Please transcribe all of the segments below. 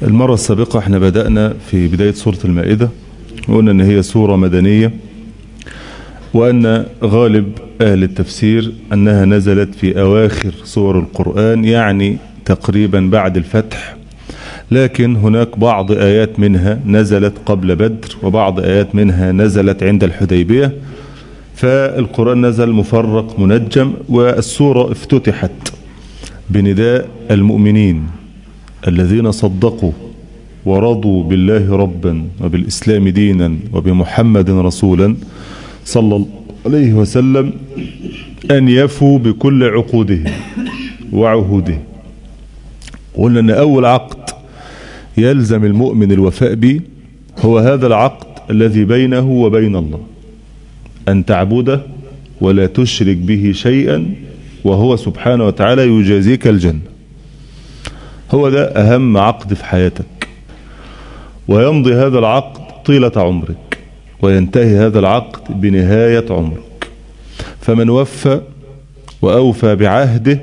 المرة السابقة احنا بدأنا في بداية سورة المائدة وقلنا ان هي سورة مدنية وأن غالب أهل التفسير أنها نزلت في أواخر سور القرآن يعني تقريبا بعد الفتح لكن هناك بعض آيات منها نزلت قبل بدر وبعض آيات منها نزلت عند الحديبية فالقرآن نزل مفرق منجم والسورة افتتحت بنداء المؤمنين الذين صدقوا ورضوا بالله ربا وبالإسلام دينا وبمحمد رسولا صلى الله عليه وسلم أن يفوا بكل عقوده وعهوده قلنا أن أول عقد يلزم المؤمن الوفاء به هو هذا العقد الذي بينه وبين الله أن تعبده ولا تشرك به شيئا وهو سبحانه وتعالى يجازيك الجنة هو ده أهم عقد في حياتك ويمضي هذا العقد طيلة عمرك وينتهي هذا العقد بنهاية عمرك فمن وفى وأوفى بعهده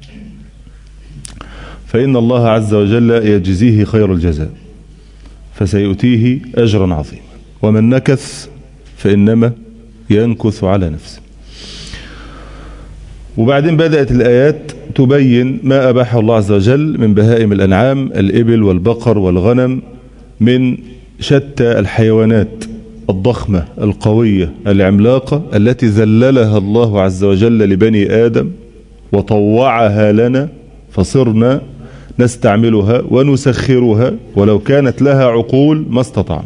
فإن الله عز وجل يجزيه خير الجزاء فسيؤتيه أجرا عظيما ومن نكث فإنما ينكث على نفسه وبعدين بدأت الآيات تبين ما أباحه الله عز وجل من بهائم الأنعام الإبل والبقر والغنم من شتى الحيوانات الضخمة القوية العملاقة التي ذللها الله عز وجل لبني آدم وطوعها لنا فصرنا نستعملها ونسخرها ولو كانت لها عقول ما استطعنا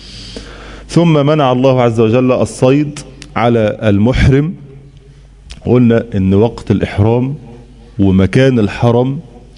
ثم منع الله عز وجل الصيد على المحرم قلنا ان وقت الإحرام ومكان الحرم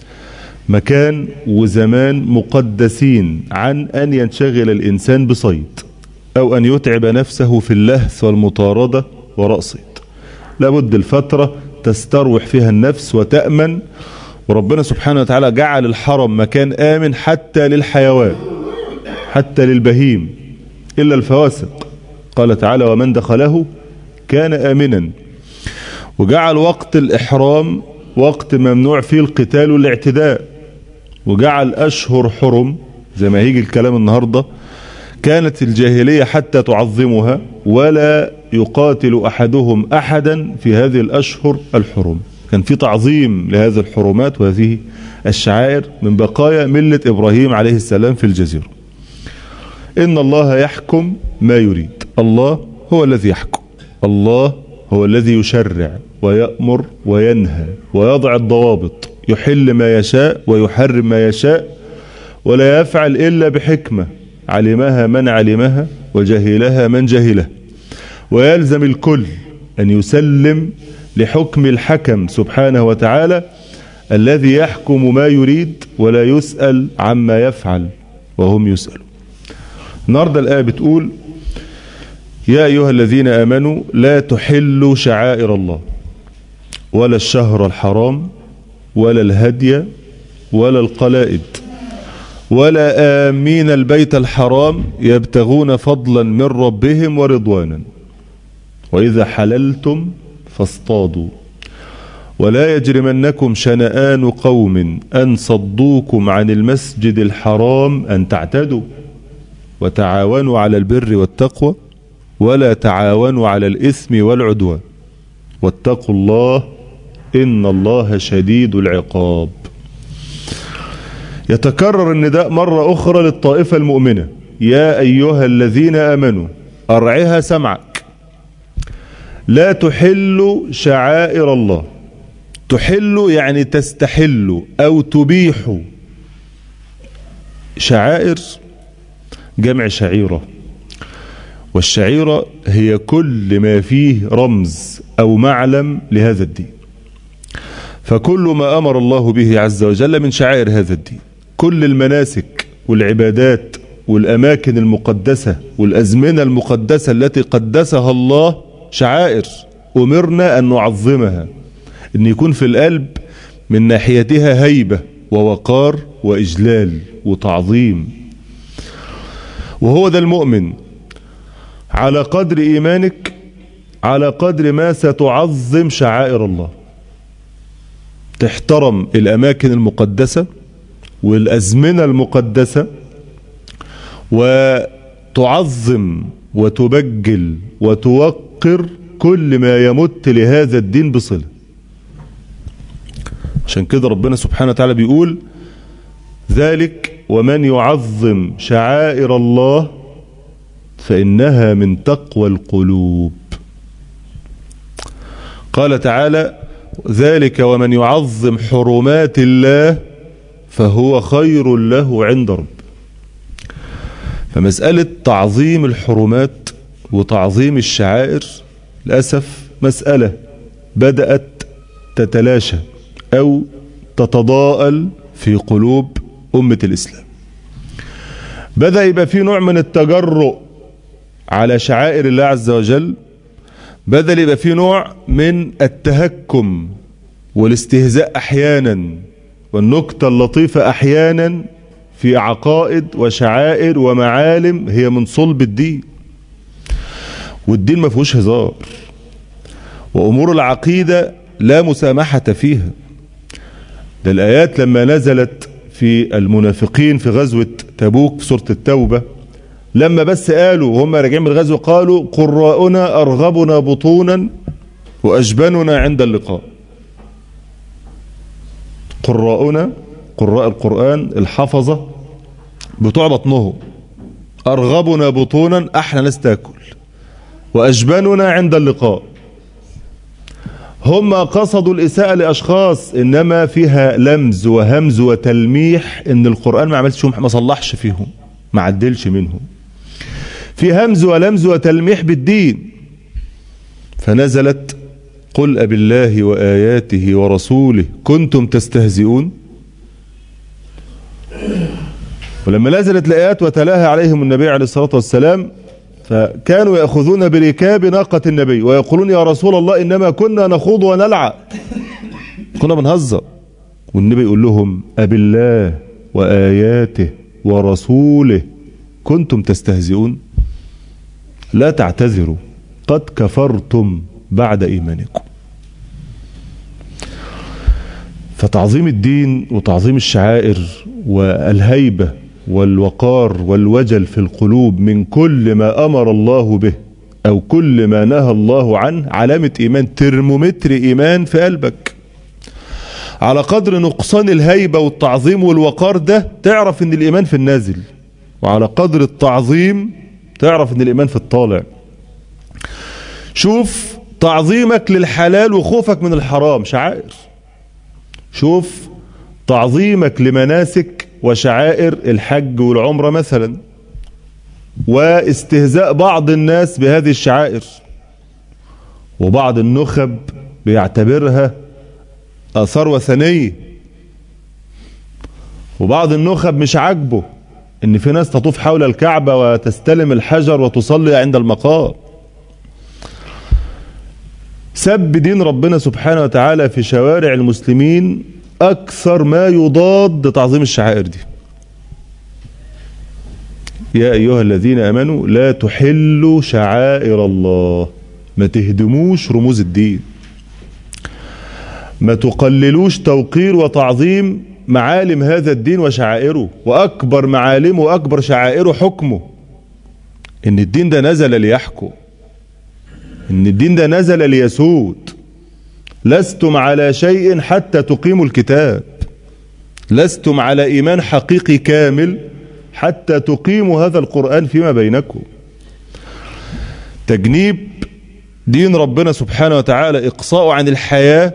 مكان وزمان مقدسين عن أن ينشغل الإنسان بصيد أو أن يتعب نفسه في اللهث والمطاردة وراء صيد لابد الفترة تستروح فيها النفس وتأمن وربنا سبحانه وتعالى جعل الحرم مكان آمن حتى للحيوان حتى للبهيم إلا الفواسق قال تعالى ومن دخله كان آمنا وجعل وقت الإحرام وقت ممنوع فيه القتال والاعتداء وجعل أشهر حرم زي ما هيجي الكلام النهاردة كانت الجاهلية حتى تعظمها ولا يقاتل أحدهم أحدا في هذه الأشهر الحرم كان في تعظيم لهذه الحرمات وهذه الشعائر من بقايا ملة إبراهيم عليه السلام في الجزيرة إن الله يحكم ما يريد الله هو الذي يحكم الله هو الذي يشرع ويأمر وينهى ويضع الضوابط يحل ما يشاء ويحرم ما يشاء ولا يفعل إلا بحكمة علمها من علمها وجهلها من جهله ويلزم الكل أن يسلم لحكم الحكم سبحانه وتعالى الذي يحكم ما يريد ولا يسأل عما يفعل وهم يسألون النهارده الآية بتقول يا أيها الذين آمنوا لا تحلوا شعائر الله ولا الشهر الحرام ولا الهدي ولا القلائد ولا آمين البيت الحرام يبتغون فضلا من ربهم ورضوانا وإذا حللتم فاصطادوا ولا يجرمنكم شنآن قوم أن صدوكم عن المسجد الحرام أن تعتدوا وتعاونوا على البر والتقوى ولا تعاونوا على الإثم والعدوان واتقوا الله إن الله شديد العقاب يتكرر النداء مرة أخرى للطائفة المؤمنة يا أيها الذين آمنوا أرعها سمعك لا تحلوا شعائر الله تحل يعني تستحل أو تبيح شعائر جمع شعيرة والشعيرة هي كل ما فيه رمز أو معلم لهذا الدين فكل ما أمر الله به عز وجل من شعائر هذا الدين كل المناسك والعبادات والأماكن المقدسة والأزمنة المقدسة التي قدسها الله شعائر أمرنا أن نعظمها أن يكون في القلب من ناحيتها هيبة ووقار وإجلال وتعظيم وهو ده المؤمن على قدر إيمانك على قدر ما ستعظم شعائر الله تحترم الأماكن المقدسة والأزمنة المقدسة وتعظم وتبجل وتوقر كل ما يمت لهذا الدين بصلة عشان كده ربنا سبحانه وتعالى بيقول ذلك ومن يعظم شعائر الله فإنها من تقوى القلوب قال تعالى ذلك ومن يعظم حرمات الله فهو خير له عند رب فمسألة تعظيم الحرمات وتعظيم الشعائر للأسف مسألة بدأت تتلاشى أو تتضاءل في قلوب أمة الإسلام بدأ يبقى في نوع من التجرؤ على شعائر الله عز وجل بدل يبقى في نوع من التهكم والاستهزاء احيانا والنكتة اللطيفة احيانا في عقائد وشعائر ومعالم هي من صلب الدين والدين ما فيهوش هزار وامور العقيدة لا مسامحة فيها ده الايات لما نزلت في المنافقين في غزوة تبوك في سورة التوبة لما بس قالوا وهم راجعين من الغزو قالوا قراؤنا أرغبنا بطونا وأجبننا عند اللقاء قراؤنا قراء القرآن الحفظة بتوع بطنهم أرغبنا بطونا احنا ناس تاكل وأجبننا عند اللقاء هم قصدوا الإساءة لأشخاص إنما فيها لمز وهمز وتلميح إن القرآن ما عملش ما صلحش فيهم ما عدلش منهم في همز ولمز وتلميح بالدين فنزلت قل أب الله وآياته ورسوله كنتم تستهزئون ولما نزلت الآيات وتلاها عليهم النبي عليه الصلاة والسلام فكانوا يأخذون بركاب ناقة النبي ويقولون يا رسول الله إنما كنا نخوض ونلعب كنا بنهزر والنبي يقول لهم أب الله وآياته ورسوله كنتم تستهزئون لا تعتذروا قد كفرتم بعد إيمانكم فتعظيم الدين وتعظيم الشعائر والهيبة والوقار والوجل في القلوب من كل ما أمر الله به أو كل ما نهى الله عنه علامة إيمان ترمومتر إيمان في قلبك على قدر نقصان الهيبة والتعظيم والوقار ده تعرف ان الإيمان في النازل وعلى قدر التعظيم تعرف ان الإيمان في الطالع شوف تعظيمك للحلال وخوفك من الحرام شعائر شوف تعظيمك لمناسك وشعائر الحج والعمرة مثلا واستهزاء بعض الناس بهذه الشعائر وبعض النخب بيعتبرها آثار وثنية وبعض النخب مش عاجبه ان في ناس تطوف حول الكعبة وتستلم الحجر وتصلي عند المقام سب دين ربنا سبحانه وتعالى في شوارع المسلمين أكثر ما يضاد تعظيم الشعائر دي يا أيها الذين أمنوا لا تحلوا شعائر الله ما تهدموش رموز الدين ما تقللوش توقير وتعظيم معالم هذا الدين وشعائره وأكبر معالمه وأكبر شعائره حكمه إن الدين ده نزل ليحكم إن الدين ده نزل ليسود لستم على شيء حتى تقيموا الكتاب لستم على إيمان حقيقي كامل حتى تقيموا هذا القرآن فيما بينكم تجنيب دين ربنا سبحانه وتعالى إقصاء عن الحياة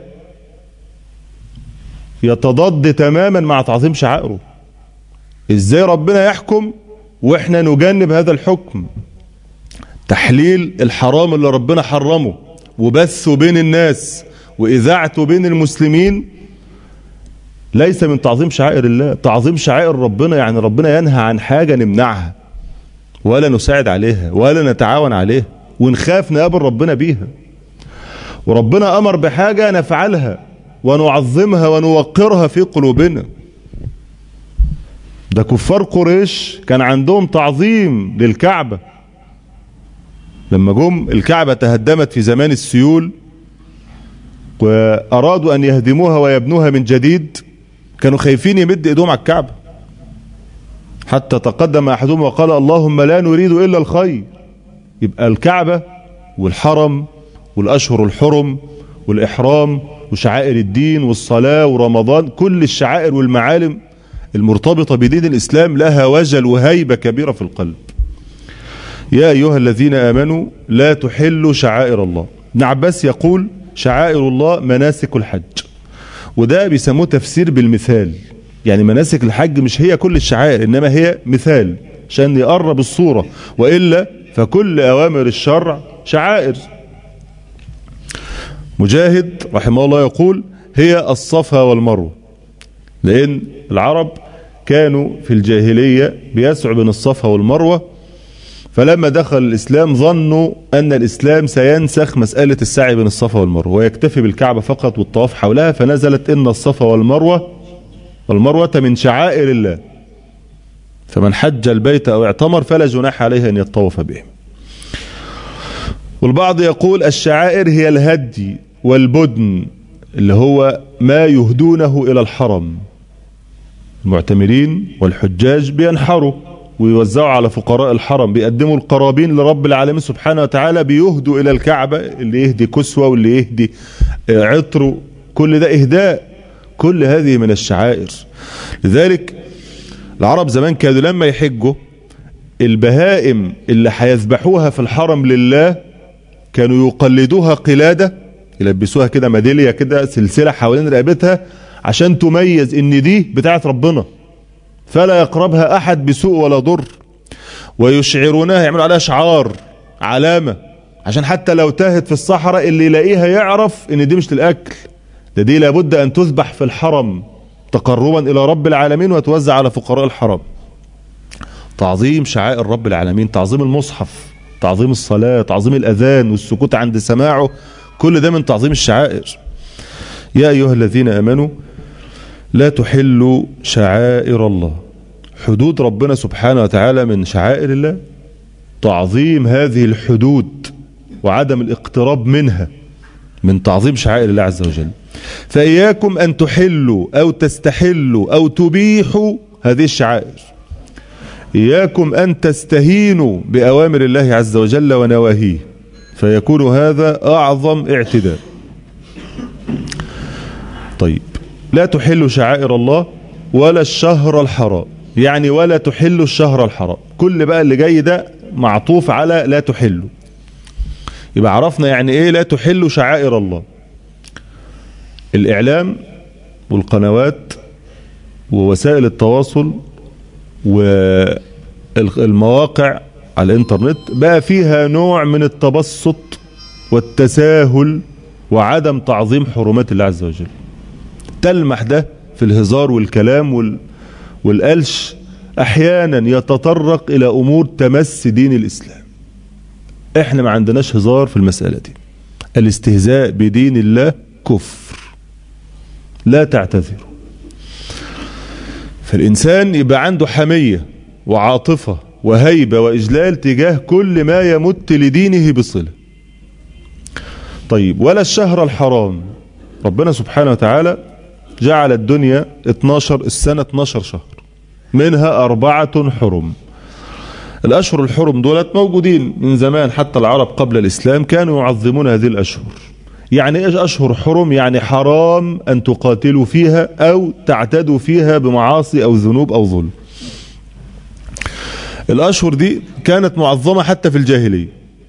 يتضاد تماما مع تعظيم شعائره ازاي ربنا يحكم واحنا نجنب هذا الحكم تحليل الحرام اللي ربنا حرمه وبثه بين الناس وإذاعته بين المسلمين ليس من تعظيم شعائر الله تعظيم شعائر ربنا يعني ربنا ينهى عن حاجة نمنعها ولا نساعد عليها ولا نتعاون عليها ونخاف نقابل ربنا بيها وربنا أمر بحاجة نفعلها ونعظمها ونوقرها في قلوبنا ده كفار قريش كان عندهم تعظيم للكعبة لما جم الكعبة تهدمت في زمان السيول وأرادوا أن يهدموها ويبنوها من جديد كانوا خايفين يمد إيدهم على الكعبة حتى تقدم أحدهم وقال اللهم لا نريد إلا الخير يبقى الكعبة والحرم والأشهر الحرم والإحرام وشعائر الدين والصلاة ورمضان كل الشعائر والمعالم المرتبطة بدين الإسلام لها وجل وهيبة كبيرة في القلب يا أيها الذين آمنوا لا تحلوا شعائر الله ابن عباس يقول شعائر الله مناسك الحج وده بيسموه تفسير بالمثال يعني مناسك الحج مش هي كل الشعائر إنما هي مثال عشان يقرب الصورة وإلا فكل أوامر الشرع شعائر مجاهد رحمه الله يقول هي الصفا والمروة لأن العرب كانوا في الجاهلية بيسعوا بين الصفا والمروة فلما دخل الإسلام ظنوا أن الإسلام سينسخ مسألة السعي بين الصفا والمروة ويكتفي بالكعبة فقط والطواف حولها فنزلت إن الصفا والمروة والمروة من شعائر الله فمن حج البيت أو اعتمر فلا جناح عليه أن يطوف بهم والبعض يقول الشعائر هي الهدي والبدن اللي هو ما يهدونه إلى الحرم المعتمرين والحجاج بينحروا ويوزعوا على فقراء الحرم بيقدموا القرابين لرب العالمين سبحانه وتعالى بيهدوا إلى الكعبة اللي يهدي كسوة واللي يهدي عطر كل ده إهداء كل هذه من الشعائر لذلك العرب زمان كانوا لما يحجوا البهائم اللي هيذبحوها في الحرم لله كانوا يقلدوها قلادة يلبسوها كده ميدالية كده سلسلة حوالين رقبتها عشان تميز ان دي بتاعت ربنا فلا يقربها احد بسوء ولا ضر ويشعرونها يعملوا عليها شعار علامة عشان حتى لو تاهت في الصحراء اللي يلاقيها يعرف ان دي مش للاكل ده دي لابد ان تذبح في الحرم تقربا الى رب العالمين وتوزع على فقراء الحرم تعظيم شعائر رب العالمين تعظيم المصحف تعظيم الصلاة تعظيم الأذان والسكوت عند سماعه كل ده من تعظيم الشعائر يا أيها الذين أمنوا لا تحلوا شعائر الله حدود ربنا سبحانه وتعالى من شعائر الله تعظيم هذه الحدود وعدم الاقتراب منها من تعظيم شعائر الله عز وجل فإياكم أن تحلوا أو تستحلوا أو تبيحوا هذه الشعائر إياكم أن تستهينوا بأوامر الله عز وجل ونواهيه فيكون هذا أعظم اعتداء طيب لا تحل شعائر الله ولا الشهر الحرام يعني ولا تحل الشهر الحرام كل بقى اللي جاي ده معطوف على لا تحل يبقى عرفنا يعني ايه لا تحل شعائر الله الاعلام والقنوات ووسائل التواصل والمواقع على الانترنت بقى فيها نوع من التبسط والتساهل وعدم تعظيم حرمات الله عز وجل تلمح ده في الهزار والكلام وال... والقلش احيانا يتطرق الى امور تمس دين الاسلام احنا ما عندناش هزار في المسألة دي الاستهزاء بدين الله كفر لا تعتذروا فالإنسان يبقى عنده حمية وعاطفة وهيبة وإجلال تجاه كل ما يمت لدينه بصلة طيب ولا الشهر الحرام ربنا سبحانه وتعالى جعل الدنيا 12 السنة 12 شهر منها أربعة حرم الأشهر الحرم دولت موجودين من زمان حتى العرب قبل الإسلام كانوا يعظمون هذه الأشهر يعني ايش اشهر حرم يعني حرام ان تقاتلوا فيها او تعتدوا فيها بمعاصي او ذنوب او ظلم الاشهر دي كانت معظمة حتى في الجاهلية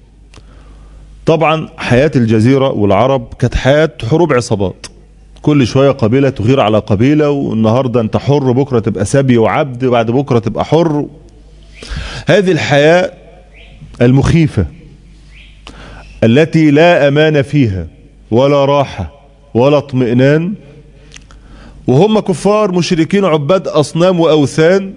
طبعا حياة الجزيرة والعرب كانت حياة حروب عصابات كل شوية قبيلة تغير على قبيلة والنهاردة انت حر بكرة تبقى سبي وعبد بعد بكرة تبقى حر هذه الحياة المخيفة التي لا امان فيها ولا راحة ولا اطمئنان وهم كفار مشركين عباد أصنام وأوثان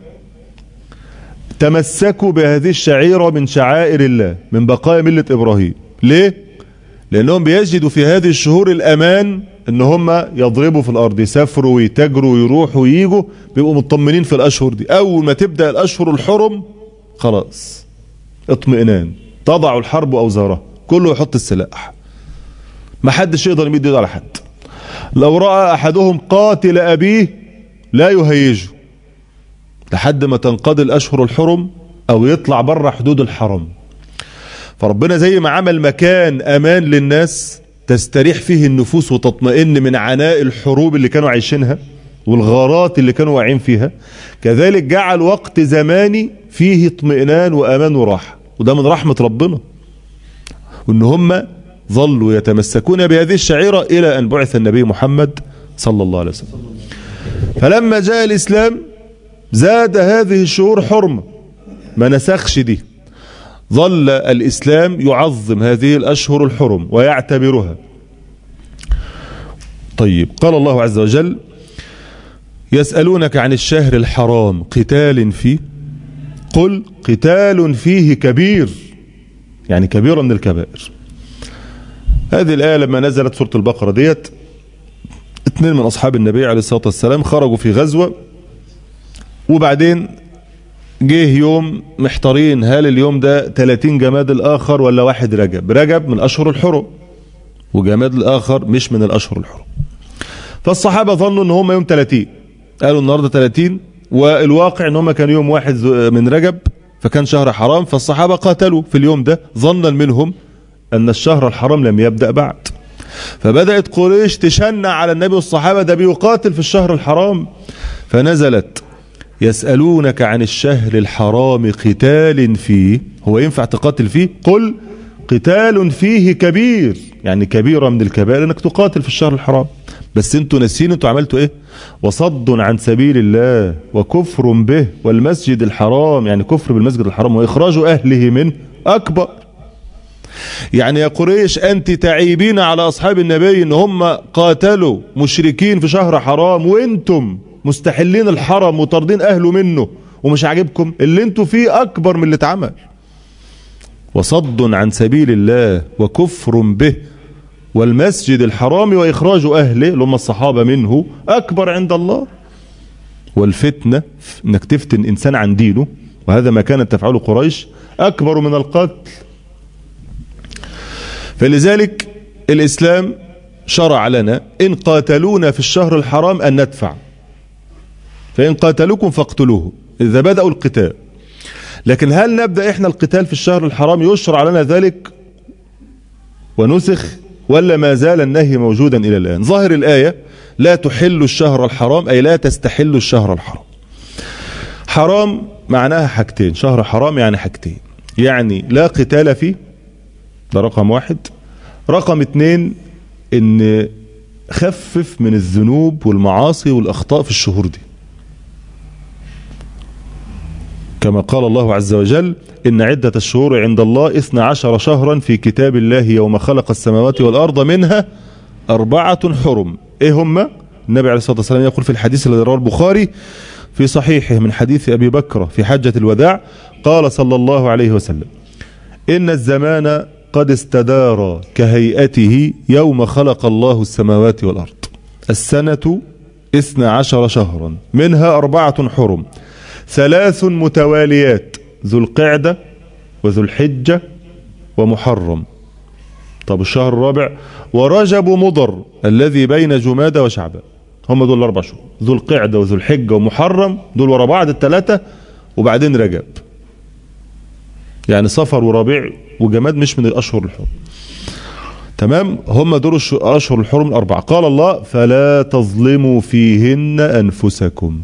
تمسكوا بهذه الشعيرة من شعائر الله من بقايا ملة إبراهيم ليه؟ لأنهم بيجدوا في هذه الشهور الأمان ان هم يضربوا في الارض يسافروا ويتاجروا ويروحوا وييجوا بيبقوا مطمنين في الاشهر دي اول ما تبدا الاشهر الحرم خلاص اطمئنان تضع الحرب اوزارها كله يحط السلاح ما حدش يقدر يمد يده على حد لو راى احدهم قاتل ابيه لا يهيجه لحد ما تنقضي الأشهر الحرم أو يطلع بره حدود الحرم فربنا زي ما عمل مكان أمان للناس تستريح فيه النفوس وتطمئن من عناء الحروب اللي كانوا عايشينها والغارات اللي كانوا واعين فيها كذلك جعل وقت زماني فيه اطمئنان وأمان وراحة وده من رحمة ربنا وان هم ظلوا يتمسكون بهذه الشعيرة إلى أن بعث النبي محمد صلى الله عليه وسلم فلما جاء الإسلام زاد هذه الشهور حرمة ما نسخش دي ظل الإسلام يعظم هذه الأشهر الحرم ويعتبرها طيب قال الله عز وجل يسألونك عن الشهر الحرام قتال فيه قل قتال فيه كبير يعني كبيرة من الكبائر هذه الآية لما نزلت سورة البقرة ديت اثنين من أصحاب النبي عليه الصلاة والسلام خرجوا في غزوة وبعدين جه يوم محتارين هل اليوم ده 30 جماد الآخر ولا واحد رجب رجب من أشهر الحرم وجماد الآخر مش من الأشهر الحرم فالصحابة ظنوا ان هم يوم 30 قالوا النهاردة 30 والواقع ان هم كان يوم واحد من رجب فكان شهر حرام فالصحابة قاتلوا في اليوم ده ظنا منهم أن الشهر الحرام لم يبدأ بعد فبدأت قريش تشنع على النبي والصحابة ده بيقاتل في الشهر الحرام فنزلت يسألونك عن الشهر الحرام قتال فيه هو ينفع تقاتل فيه قل قتال فيه كبير يعني كبيرة من الكبائر انك تقاتل في الشهر الحرام بس انتوا ناسين انتوا عملتوا ايه وصد عن سبيل الله وكفر به والمسجد الحرام يعني كفر بالمسجد الحرام واخراج اهله منه اكبر يعني يا قريش انت تعيبين على اصحاب النبي ان هم قاتلوا مشركين في شهر حرام وانتم مستحلين الحرم وطاردين اهله منه ومش عاجبكم اللي انتوا فيه اكبر من اللي اتعمل وصد عن سبيل الله وكفر به والمسجد الحرام وإخراج أهله اللي هم الصحابة منه أكبر عند الله والفتنة أنك تفتن إنسان عن دينه وهذا ما كانت تفعله قريش أكبر من القتل فلذلك الإسلام شرع لنا إن قاتلونا في الشهر الحرام أن ندفع فإن قاتلوكم فاقتلوه إذا بدأوا القتال لكن هل نبدأ إحنا القتال في الشهر الحرام يشرع لنا ذلك ونسخ ولا ما زال النهي موجودا إلى الآن ظاهر الآية لا تحل الشهر الحرام أي لا تستحل الشهر الحرام حرام معناها حاجتين شهر حرام يعني حاجتين يعني لا قتال فيه ده رقم واحد رقم اتنين ان خفف من الذنوب والمعاصي والأخطاء في الشهور دي كما قال الله عز وجل إن عدة الشهور عند الله إثنى عشر شهرا في كتاب الله يوم خلق السماوات والأرض منها أربعة حرم إيه هم النبي عليه الصلاة والسلام يقول في الحديث الذي رواه البخاري في صحيحه من حديث أبي بكر في حجة الوداع قال صلى الله عليه وسلم إن الزمان قد استدار كهيئته يوم خلق الله السماوات والأرض السنة إثنى عشر شهرا منها أربعة حرم ثلاث متواليات ذو القعدة وذو الحجة ومحرم طب الشهر الرابع ورجب مضر الذي بين جمادة وشعبان هم دول الأربع شهور ذو القعدة وذو الحجة ومحرم دول ورا بعض الثلاثة وبعدين رجب يعني صفر وربيع وجماد مش من الأشهر الحرم تمام هم دول الأشهر الحرم الأربعة قال الله فلا تظلموا فيهن أنفسكم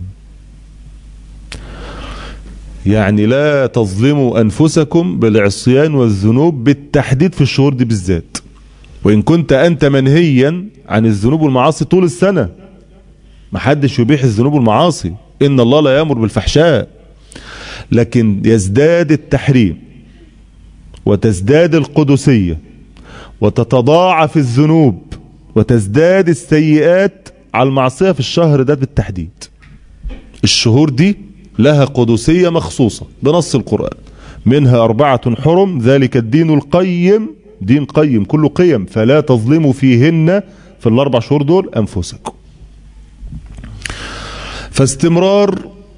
يعني لا تظلموا أنفسكم بالعصيان والذنوب بالتحديد في الشهور دي بالذات وإن كنت أنت منهيا عن الذنوب والمعاصي طول السنة محدش يبيح الذنوب والمعاصي إن الله لا يأمر بالفحشاء لكن يزداد التحريم وتزداد القدسية وتتضاعف الذنوب وتزداد السيئات على المعصية في الشهر ده بالتحديد الشهور دي لها قدسية مخصوصة بنص القرآن منها أربعة حرم ذلك الدين القيم دين قيم كله قيم فلا تظلموا فيهن في الأربع شهور دول أنفسكم فاستمرار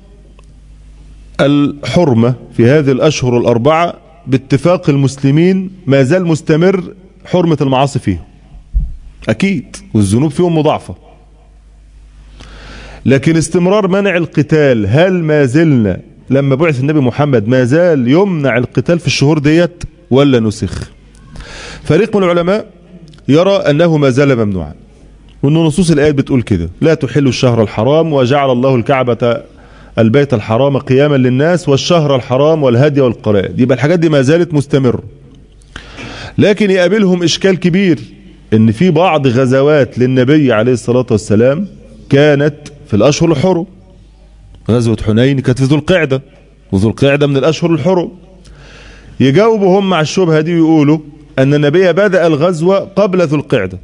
الحرمة في هذه الأشهر الأربعة باتفاق المسلمين ما زال مستمر حرمة المعاصي فيهم أكيد والذنوب فيهم مضاعفة لكن استمرار منع القتال هل ما زلنا لما بعث النبي محمد ما زال يمنع القتال في الشهور ديت ولا نسخ فريق من العلماء يرى أنه ما زال ممنوعا وأن نصوص الآيات بتقول كده لا تحل الشهر الحرام وجعل الله الكعبة البيت الحرام قياما للناس والشهر الحرام والهدي والقلائد يبقى الحاجات دي ما زالت مستمرة لكن يقابلهم إشكال كبير ان في بعض غزوات للنبي عليه الصلاة والسلام كانت في الأشهر الحرم غزوة حنين كانت في ذو القعدة وذو القعدة من الأشهر الحرم يجاوبوا هم مع الشبهة دي ويقولوا أن النبي بدأ الغزوة قبل ذو القعدة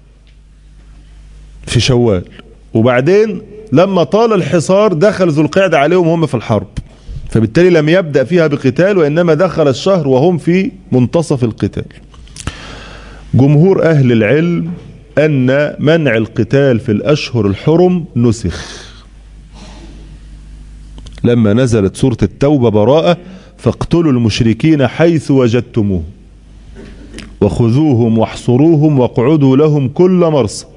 في شوال وبعدين لما طال الحصار دخل ذو القعدة عليهم هم في الحرب فبالتالي لم يبدأ فيها بقتال وإنما دخل الشهر وهم في منتصف القتال جمهور أهل العلم أن منع القتال في الأشهر الحرم نسخ لما نزلت سورة التوبة براءة فاقتلوا المشركين حيث وجدتموه وخذوهم واحصروهم واقعدوا لهم كل مرصد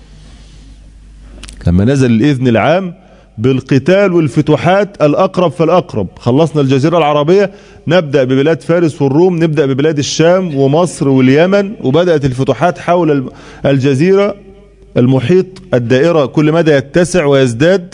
لما نزل الإذن العام بالقتال والفتوحات الأقرب فالأقرب خلصنا الجزيرة العربية نبدأ ببلاد فارس والروم نبدأ ببلاد الشام ومصر واليمن وبدأت الفتوحات حول الجزيرة المحيط الدائرة كل مدى يتسع ويزداد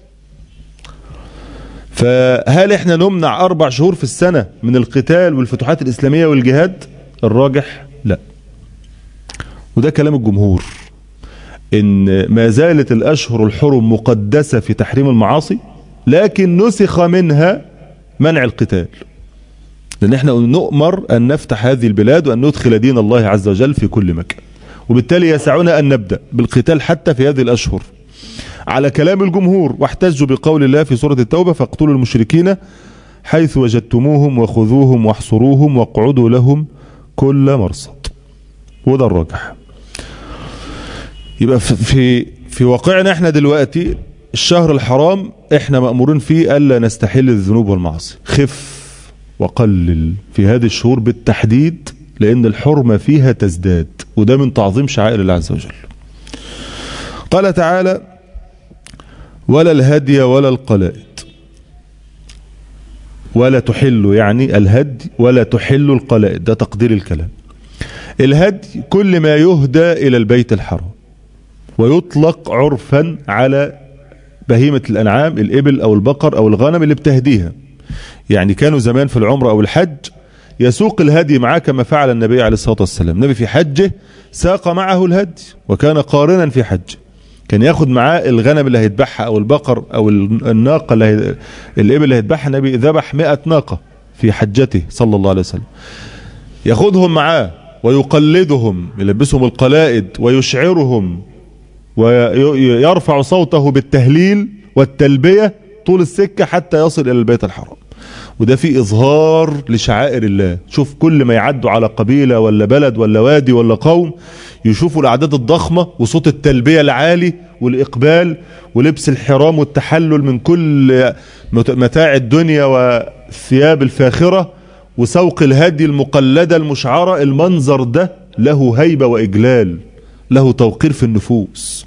فهل احنا نمنع أربع شهور في السنة من القتال والفتوحات الإسلامية والجهاد الراجح لا وده كلام الجمهور ان ما زالت الاشهر الحرم مقدسة في تحريم المعاصي لكن نسخ منها منع القتال لان احنا نؤمر ان نفتح هذه البلاد وان ندخل دين الله عز وجل في كل مكان وبالتالي يسعنا ان نبدأ بالقتال حتى في هذه الاشهر على كلام الجمهور واحتجوا بقول الله في سورة التوبة فاقتلوا المشركين حيث وجدتموهم وخذوهم واحصروهم واقعدوا لهم كل مرصد وده الراجح يبقى في في واقعنا احنا دلوقتي الشهر الحرام احنا مأمورين فيه ألا نستحل الذنوب والمعاصي خف وقلل في هذه الشهور بالتحديد لأن الحرمة فيها تزداد وده من تعظيم شعائر الله عز وجل قال تعالى ولا الهدي ولا القلائد ولا تحل يعني الهدي ولا تحل القلائد ده تقدير الكلام الهدي كل ما يهدى إلى البيت الحرام ويطلق عرفا على بهيمة الأنعام الإبل أو البقر أو الغنم اللي بتهديها يعني كانوا زمان في العمرة أو الحج يسوق الهدي معاه كما فعل النبي عليه الصلاة والسلام النبي في حجه ساق معه الهدي وكان قارنا في حجه كان ياخد معاه الغنم اللي هيذبحها او البقر او الناقة اللي هي... الابل اللي هيذبحها النبي ذبح 100 ناقة في حجته صلى الله عليه وسلم ياخدهم معاه ويقلدهم يلبسهم القلائد ويشعرهم ويرفع صوته بالتهليل والتلبية طول السكة حتى يصل إلى البيت الحرام وده فيه إظهار لشعائر الله شوف كل ما يعدوا على قبيلة ولا بلد ولا وادي ولا قوم يشوفوا الأعداد الضخمة وصوت التلبية العالي والإقبال ولبس الحرام والتحلل من كل متاع الدنيا والثياب الفاخرة وسوق الهدي المقلدة المشعرة المنظر ده له هيبة وإجلال له توقير في النفوس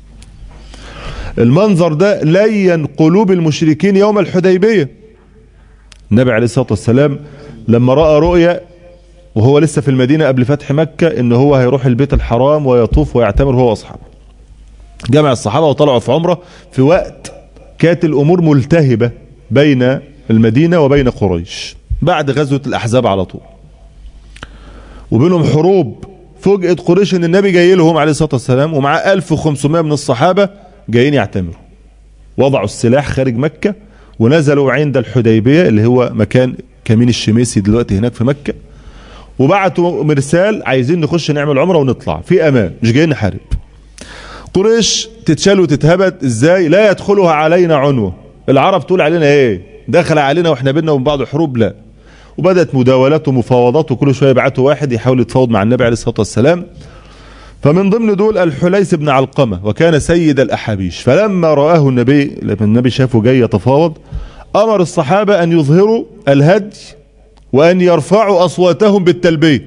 المنظر ده لين قلوب المشركين يوم الحديبية النبي عليه الصلاة والسلام لما رأى رؤيا وهو لسه في المدينة قبل فتح مكة ان هو هيروح البيت الحرام ويطوف ويعتمر هو واصحابه جمع الصحابة وطلعوا في عمرة في وقت كانت الامور ملتهبة بين المدينة وبين قريش بعد غزوة الاحزاب على طول وبينهم حروب فوجئت قريش ان النبي جاي لهم عليه الصلاة والسلام ومعاه 1500 من الصحابة جايين يعتمروا وضعوا السلاح خارج مكة ونزلوا عند الحديبية اللي هو مكان كمين الشميسي دلوقتي هناك في مكة وبعتوا مرسال عايزين نخش نعمل عمرة ونطلع في امان مش جايين نحارب قريش تتشال وتتهبد ازاي لا يدخلها علينا عنوة العرب تقول علينا ايه دخل علينا واحنا بينا ومن بعض حروب لا وبدأت مداولات ومفاوضات وكل شوية يبعتوا واحد يحاول يتفاوض مع النبي عليه الصلاة والسلام فمن ضمن دول الحليس بن علقمة وكان سيد الأحابيش فلما رآه النبي لما النبي شافه جاي يتفاوض أمر الصحابة أن يظهروا الهدي وأن يرفعوا أصواتهم بالتلبية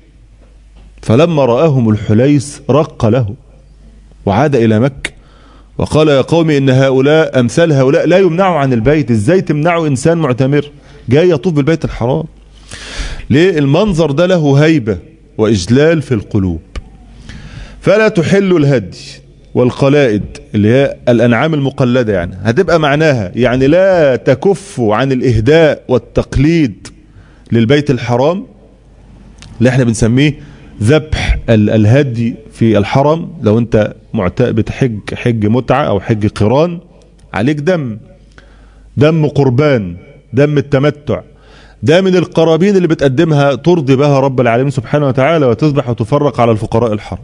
فلما رآهم الحليس رق له وعاد إلى مكة وقال يا قوم إن هؤلاء أمثال هؤلاء لا يمنعوا عن البيت إزاي تمنعوا إنسان معتمر جاي يطوف بالبيت الحرام ليه المنظر ده له هيبة وإجلال في القلوب فلا تحل الهدي والقلائد اللي هي الأنعام المقلدة يعني هتبقى معناها يعني لا تكف عن الإهداء والتقليد للبيت الحرام اللي احنا بنسميه ذبح الهدي في الحرم لو انت بتحج حج متعة او حج قران عليك دم دم قربان دم التمتع ده من القرابين اللي بتقدمها ترضي بها رب العالمين سبحانه وتعالى وتذبح وتفرق على الفقراء الحرم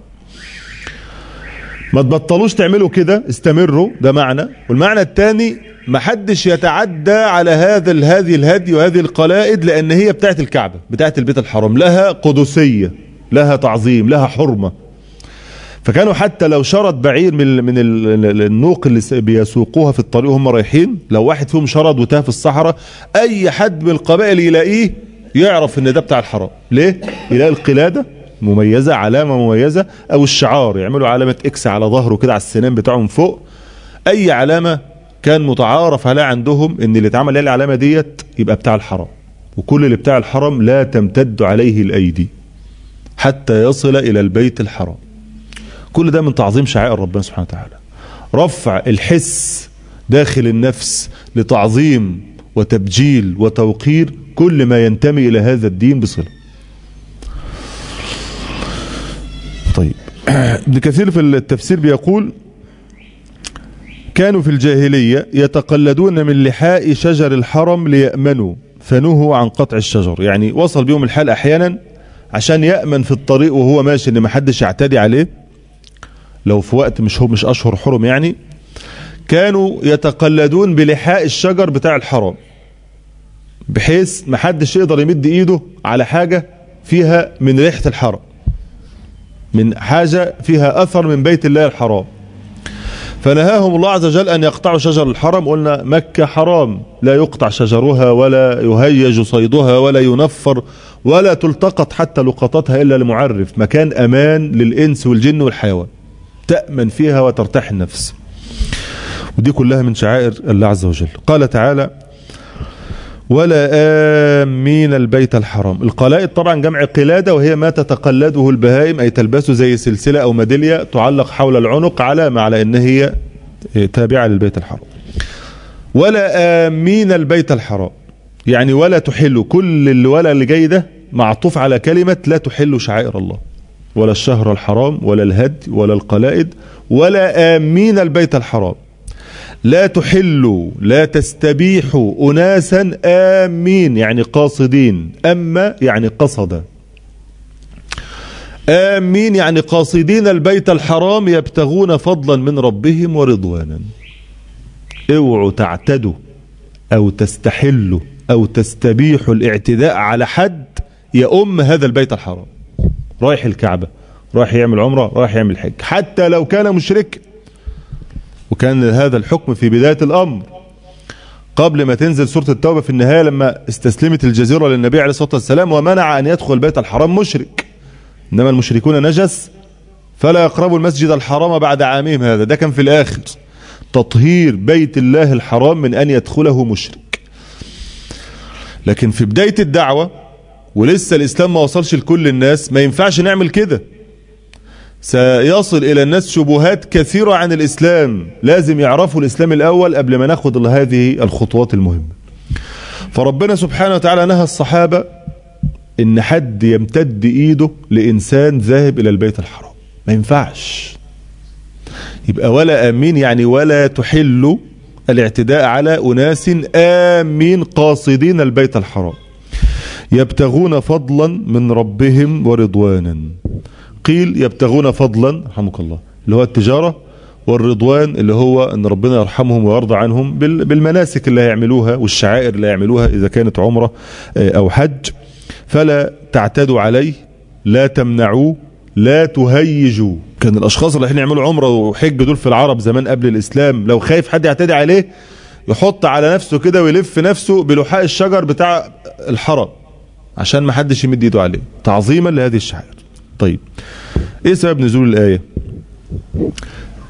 ما تبطلوش تعملوا كده استمروا ده معنى والمعنى الثاني ما حدش يتعدى على هذا هذه الهدي وهذه القلائد لان هي بتاعت الكعبة بتاعت البيت الحرام لها قدسية لها تعظيم لها حرمة فكانوا حتى لو شرد بعير من من النوق اللي بيسوقوها في الطريق وهم رايحين لو واحد فيهم شرد وتاه في الصحراء اي حد من القبائل يلاقيه يعرف ان ده بتاع الحرام ليه يلاقي القلادة مميزة علامة مميزة او الشعار يعملوا علامة اكس على ظهره كده على السنان بتاعهم فوق اي علامة كان متعارف عليها عندهم ان اللي اتعمل عليه العلامة ديت يبقى بتاع الحرام وكل اللي بتاع الحرام لا تمتد عليه الايدي حتى يصل الى البيت الحرام كل ده من تعظيم شعائر ربنا سبحانه وتعالى رفع الحس داخل النفس لتعظيم وتبجيل وتوقير كل ما ينتمي إلى هذا الدين بصلة طيب ابن كثير في التفسير بيقول كانوا في الجاهلية يتقلدون من لحاء شجر الحرم ليأمنوا فنهوا عن قطع الشجر يعني وصل بهم الحال أحيانا عشان يأمن في الطريق وهو ماشي ان محدش يعتدي عليه لو في وقت مش هو مش اشهر حرم يعني كانوا يتقلدون بلحاء الشجر بتاع الحرام بحيث محدش يقدر يمد ايده على حاجة فيها من ريحة الحرم من حاجة فيها اثر من بيت الله الحرام فنهاهم الله عز وجل ان يقطعوا شجر الحرم قلنا مكة حرام لا يقطع شجرها ولا يهيج صيدها ولا ينفر ولا تلتقط حتى لقطتها الا لمعرف مكان امان للانس والجن والحيوان تأمن فيها وترتاح النفس ودي كلها من شعائر الله عز وجل قال تعالى ولا آمين البيت الحرام القلائد طبعا جمع قلادة وهي ما تتقلده البهائم أي تلبسه زي سلسلة أو ميدالية تعلق حول العنق علامة على أن هي تابعة للبيت الحرام ولا آمين البيت الحرام يعني ولا تحل كل اللي ولا اللي جاي ده معطوف على كلمة لا تحل شعائر الله ولا الشهر الحرام ولا الهدي ولا القلائد ولا آمين البيت الحرام لا تحلوا لا تستبيحوا أناسا آمين يعني قاصدين أما يعني قصد آمين يعني قاصدين البيت الحرام يبتغون فضلا من ربهم ورضوانا اوعوا تعتدوا أو تستحلوا أو تستبيحوا الاعتداء على حد يأم هذا البيت الحرام رايح الكعبة رايح يعمل عمرة رايح يعمل حج حتى لو كان مشرك وكان هذا الحكم في بداية الأمر قبل ما تنزل سورة التوبة في النهاية لما استسلمت الجزيرة للنبي عليه الصلاة والسلام ومنع أن يدخل بيت الحرام مشرك إنما المشركون نجس فلا يقربوا المسجد الحرام بعد عامهم هذا ده كان في الآخر تطهير بيت الله الحرام من أن يدخله مشرك لكن في بداية الدعوة ولسه الإسلام ما وصلش لكل الناس ما ينفعش نعمل كده سيصل إلى الناس شبهات كثيرة عن الإسلام لازم يعرفوا الإسلام الأول قبل ما ناخد هذه الخطوات المهمة فربنا سبحانه وتعالى نهى الصحابة إن حد يمتد إيده لإنسان ذاهب إلى البيت الحرام ما ينفعش يبقى ولا آمين يعني ولا تحل الاعتداء على أناس آمين قاصدين البيت الحرام يبتغون فضلا من ربهم ورضوانا قيل يبتغون فضلا رحمك الله اللي هو التجارة والرضوان اللي هو ان ربنا يرحمهم ويرضى عنهم بالمناسك اللي هيعملوها والشعائر اللي هيعملوها اذا كانت عمرة او حج فلا تعتدوا عليه لا تمنعوه لا تهيجوا كان الاشخاص اللي رايحين يعملوا عمره وحج دول في العرب زمان قبل الاسلام لو خايف حد يعتدي عليه يحط على نفسه كده ويلف نفسه بلحاء الشجر بتاع الحرم عشان ما حدش يمد ايده عليه تعظيما لهذه الشعائر طيب ايه سبب نزول الايه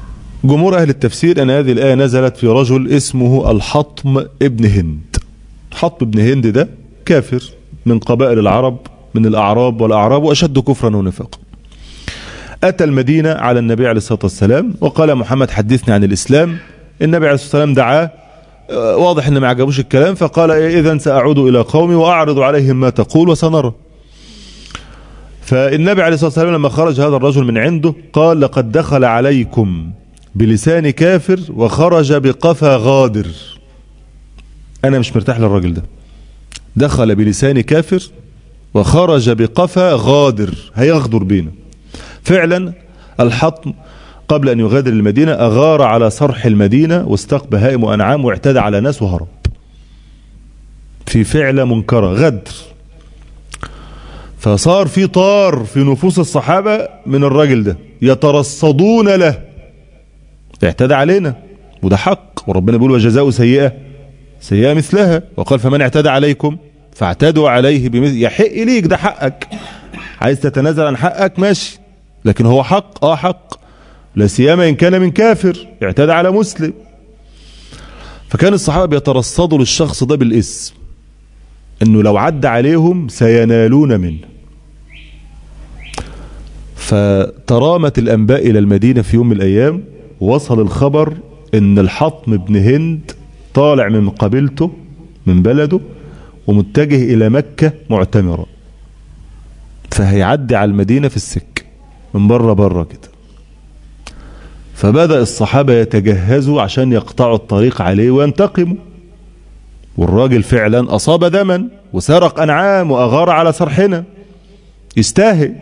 جمهور أهل التفسير أن هذه الآية نزلت في رجل اسمه الحطم ابن هند حطم ابن هند ده كافر من قبائل العرب من الأعراب والأعراب وأشد كفرا ونفاقا أتى المدينة على النبي عليه الصلاة والسلام وقال محمد حدثني عن الإسلام النبي عليه الصلاة والسلام دعاه واضح ان ما عجبوش الكلام فقال اذا ساعود الى قومي واعرض عليهم ما تقول وسنرى فالنبي عليه الصلاه والسلام لما خرج هذا الرجل من عنده قال لقد دخل عليكم بلسان كافر وخرج بقفا غادر انا مش مرتاح للراجل ده دخل بلسان كافر وخرج بقفا غادر هيغدر بينا فعلا الحطم قبل أن يغادر المدينة أغار على صرح المدينة واستق بهائم وأنعام واعتدى على ناس وهرب في فعلة منكرة غدر فصار في طار في نفوس الصحابة من الراجل ده يترصدون له اعتدى علينا وده حق وربنا بيقول وجزاء سيئة سيئة مثلها وقال فمن اعتدى عليكم فاعتدوا عليه بمثل يحق ليك ده حقك عايز تتنازل عن حقك ماشي لكن هو حق اه حق لا سيما إن كان من كافر اعتدى على مسلم فكان الصحابة بيترصدوا للشخص ده بالاسم انه لو عدى عليهم سينالون منه فترامت الانباء الى المدينة في يوم من الايام وصل الخبر ان الحطم بن هند طالع من قبيلته من بلده ومتجه الى مكة معتمرا فهيعدي على المدينة في السك من بره بره كده فبدأ الصحابة يتجهزوا عشان يقطعوا الطريق عليه وينتقموا والراجل فعلا أصاب دما وسرق أنعام وأغار على صرحنا يستاهل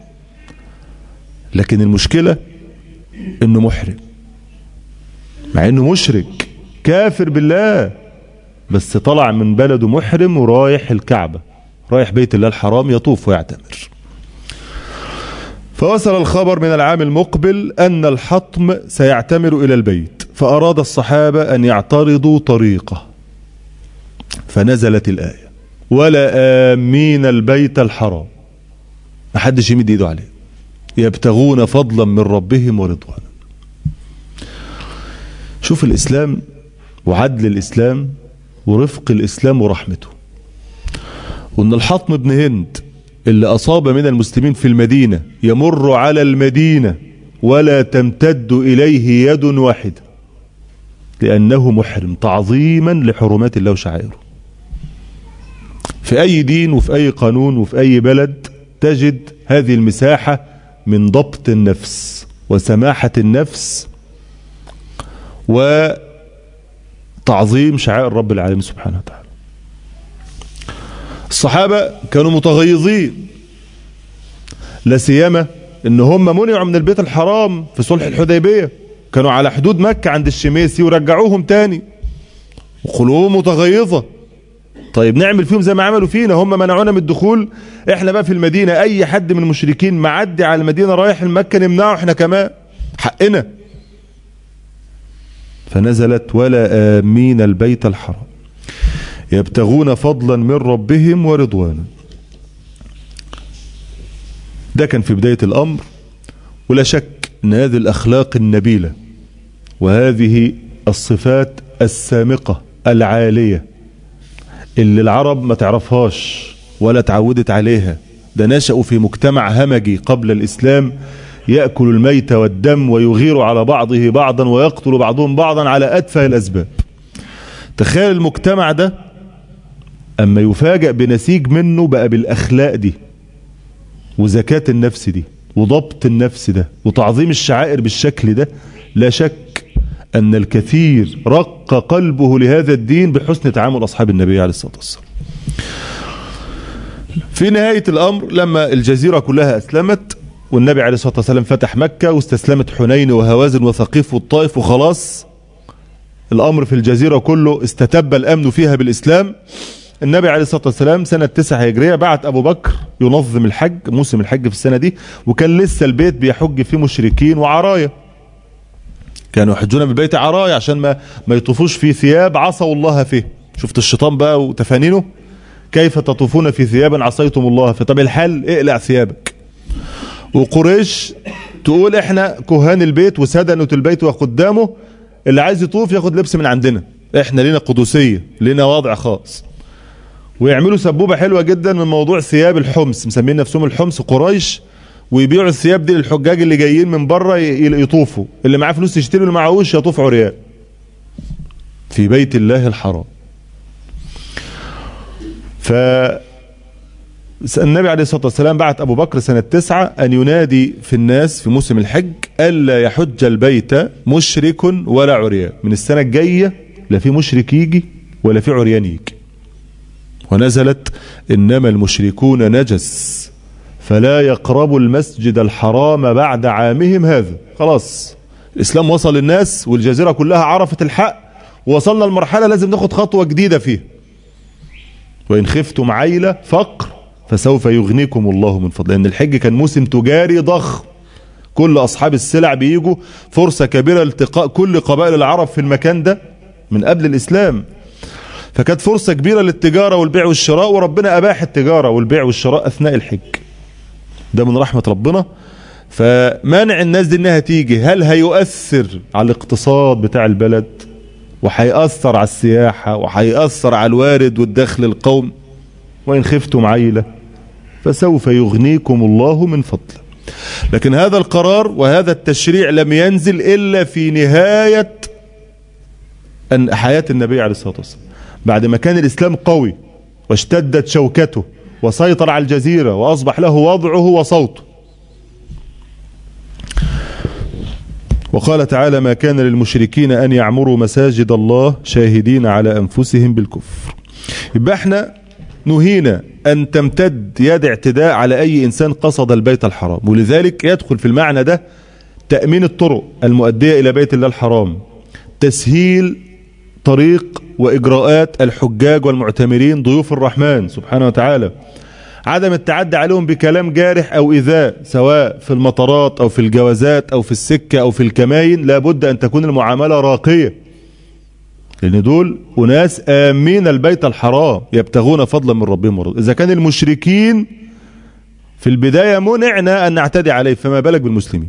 لكن المشكلة انه محرم مع انه مشرك كافر بالله بس طلع من بلده محرم ورايح الكعبة رايح بيت الله الحرام يطوف ويعتمر فوصل الخبر من العام المقبل أن الحطم سيعتمر إلى البيت فأراد الصحابة أن يعترضوا طريقه فنزلت الآية ولا آمين البيت الحرام ما حدش يمد ايده عليه يبتغون فضلا من ربهم ورضوانا شوف الإسلام وعدل الإسلام ورفق الإسلام ورحمته وأن الحطم ابن هند اللي أصاب من المسلمين في المدينة يمر على المدينة ولا تمتد إليه يد واحدة لأنه محرم تعظيما لحرمات الله وشعائره في أي دين وفي أي قانون وفي أي بلد تجد هذه المساحة من ضبط النفس وسماحة النفس وتعظيم شعائر رب العالمين سبحانه وتعالى الصحابة كانوا متغيظين لا سيما ان هم منعوا من البيت الحرام في صلح الحديبية كانوا على حدود مكة عند الشميسي ورجعوهم تاني وقلوبهم متغيظة طيب نعمل فيهم زي ما عملوا فينا هم منعونا من الدخول احنا بقى في المدينة اي حد من المشركين معدي على المدينة رايح المكة نمنعه احنا كمان حقنا فنزلت ولا آمين البيت الحرام يبتغون فضلا من ربهم ورضوانا ده كان في بداية الأمر ولا شك أن هذه الأخلاق النبيلة وهذه الصفات السامقة العالية اللي العرب ما تعرفهاش ولا تعودت عليها ده نشأوا في مجتمع همجي قبل الإسلام يأكل الميت والدم ويغير على بعضه بعضا ويقتل بعضهم بعضا على أتفه الأسباب تخيل المجتمع ده أما يفاجأ بنسيج منه بقى بالأخلاق دي وزكاة النفس دي وضبط النفس ده وتعظيم الشعائر بالشكل ده لا شك أن الكثير رق قلبه لهذا الدين بحسن تعامل أصحاب النبي عليه الصلاة والسلام في نهاية الأمر لما الجزيرة كلها أسلمت والنبي عليه الصلاة والسلام فتح مكة واستسلمت حنين وهوازن وثقيف والطائف وخلاص الأمر في الجزيرة كله استتب الأمن فيها بالإسلام النبي عليه الصلاة والسلام سنة 9 هجرية بعت أبو بكر ينظم الحج موسم الحج في السنة دي وكان لسه البيت بيحج فيه مشركين وعرايا كانوا يحجون بالبيت عرايا عشان ما ما يطوفوش في ثياب عصوا الله فيه شفت الشيطان بقى وتفانينه كيف تطوفون في ثياب عصيتم الله فيه طب الحل اقلع ثيابك وقريش تقول احنا كهان البيت وسدنة البيت وخدامه اللي عايز يطوف ياخد لبس من عندنا احنا لنا قدسية لنا وضع خاص ويعملوا سبوبة حلوة جدا من موضوع ثياب الحمص مسمين نفسهم الحمص قريش ويبيعوا الثياب دي للحجاج اللي جايين من بره يطوفوا اللي معاه فلوس يشتري اللي معهوش يطوف عريان في بيت الله الحرام ف النبي عليه الصلاة والسلام بعت أبو بكر سنة تسعة أن ينادي في الناس في موسم الحج ألا يحج البيت مشرك ولا عريان من السنة الجاية لا في مشرك يجي ولا في عريان يجي ونزلت إنما المشركون نجس فلا يقربوا المسجد الحرام بعد عامهم هذا خلاص الإسلام وصل للناس والجزيرة كلها عرفت الحق ووصلنا لمرحلة لازم ناخد خطوة جديدة فيها وإن خفتم عيلة فقر فسوف يغنيكم الله من فضله لأن الحج كان موسم تجاري ضخم كل أصحاب السلع بيجوا فرصة كبيرة التقاء كل قبائل العرب في المكان ده من قبل الإسلام فكانت فرصة كبيرة للتجارة والبيع والشراء وربنا أباح التجارة والبيع والشراء أثناء الحج ده من رحمة ربنا فمانع الناس دي انها تيجي هل هيؤثر على الاقتصاد بتاع البلد وهيأثر على السياحة وهيأثر على الوارد والدخل القوم وإن خفتم عيلة فسوف يغنيكم الله من فضله لكن هذا القرار وهذا التشريع لم ينزل إلا في نهاية أن حياة النبي عليه الصلاة والسلام بعد ما كان الإسلام قوي واشتدت شوكته وسيطر على الجزيرة وأصبح له وضعه وصوته وقال تعالى ما كان للمشركين أن يعمروا مساجد الله شاهدين على أنفسهم بالكفر يبقى احنا نهينا أن تمتد يد اعتداء على أي إنسان قصد البيت الحرام ولذلك يدخل في المعنى ده تأمين الطرق المؤدية إلى بيت الله الحرام تسهيل طريق وإجراءات الحجاج والمعتمرين ضيوف الرحمن سبحانه وتعالى عدم التعدي عليهم بكلام جارح أو إيذاء سواء في المطارات أو في الجوازات أو في السكة أو في الكماين لابد أن تكون المعاملة راقية لأن دول أناس آمين البيت الحرام يبتغون فضلا من ربهم ورضا إذا كان المشركين في البداية منعنا أن نعتدي عليه فما بالك بالمسلمين